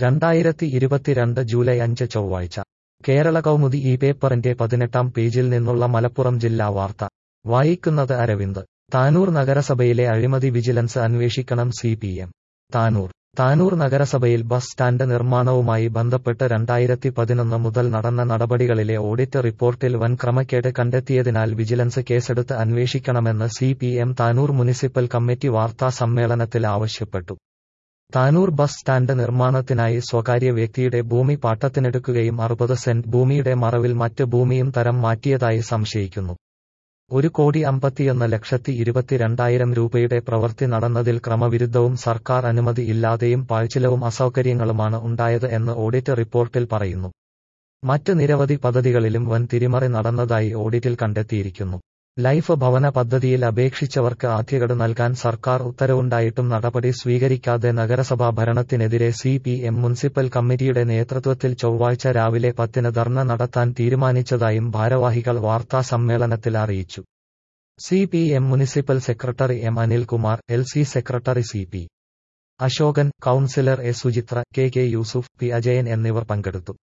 രണ്ടായിരത്തി ഇരുപത്തിരണ്ട് ജൂലൈ അഞ്ച് ചൊവ്വാഴ്ച കേരള കൗമുദി ഈ പേപ്പറിന്റെ പതിനെട്ടാം പേജിൽ നിന്നുള്ള മലപ്പുറം ജില്ലാ വാർത്ത വായിക്കുന്നത് അരവിന്ദ് താനൂർ നഗരസഭയിലെ അഴിമതി വിജിലൻസ് അന്വേഷിക്കണം C P M Tanur Tanur നഗരസഭയിൽ ബസ് സ്റ്റാൻഡ് നിർമ്മാണവുമായി ബന്ധപ്പെട്ട് രണ്ടായിരത്തി പതിനൊന്ന് മുതൽ നടന്ന നടപടികളിലെ ഓഡിറ്റ് റിപ്പോർട്ടിൽ വൻ ക്രമക്കേട് കണ്ടെത്തിയതിനാൽ വിജിലൻസ് കേസെടുത്ത് അന്വേഷിക്കണമെന്ന് C P M Tanur municipal committee വാർത്താ സമ്മേളനത്തിൽ ആവശ്യപ്പെട്ടു താനൂർ ബസ് സ്റ്റാൻഡ് നിർമ്മാണത്തിനായി സ്വകാര്യ വ്യക്തിയുടെ ഭൂമി പാട്ടത്തിനെടുക്കുകയും അറുപത് സെന്റ് ഭൂമിയുടെ മറവിൽ മറ്റ് ഭൂമിയും തരം മാറ്റിയതായി സംശയിക്കുന്നു ഒരു കോടി അമ്പത്തിയൊന്ന് ലക്ഷത്തി ഇരുപത്തിരണ്ടായിരം രൂപയുടെ പ്രവൃത്തി നടന്നതിൽ ക്രമവിരുദ്ധവും സർക്കാർ അനുമതി ഇല്ലാതെയും പാഴ്ചിലവും അസൗകര്യങ്ങളുമാണ് ഉണ്ടായത് എന്ന് ഓഡിറ്റ് റിപ്പോർട്ടിൽ പറയുന്നു മറ്റ് നിരവധി പദ്ധതികളിലും വൻ തിരിമറി നടന്നതായി ഓഡിറ്റിൽ കണ്ടെത്തിയിരിക്കുന്നു ലൈഫ് ഭവന പദ്ധതിയിൽ അപേക്ഷിച്ചവർക്ക് ആദ്യഗഡു നൽകാൻ സർക്കാർ ഉത്തരവുണ്ടായിട്ടും നടപടി സ്വീകരിക്കാതെ നഗരസഭാ ഭരണത്തിനെതിരെ സി പി എം മുനിസിപ്പൽ കമ്മിറ്റിയുടെ നേതൃത്വത്തിൽ ചൊവ്വാഴ്ച രാവിലെ പത്തിന് ധർണ നടത്താൻ തീരുമാനിച്ചതായും ഭാരവാഹികൾ വാർത്താ സമ്മേളനത്തിൽ അറിയിച്ചു C P M municipal secretary M Anilkumar L C secretary C P Ashokan councillor A Suchitra K K Yusuf P Ajayan എന്നിവർ പങ്കെടുത്തു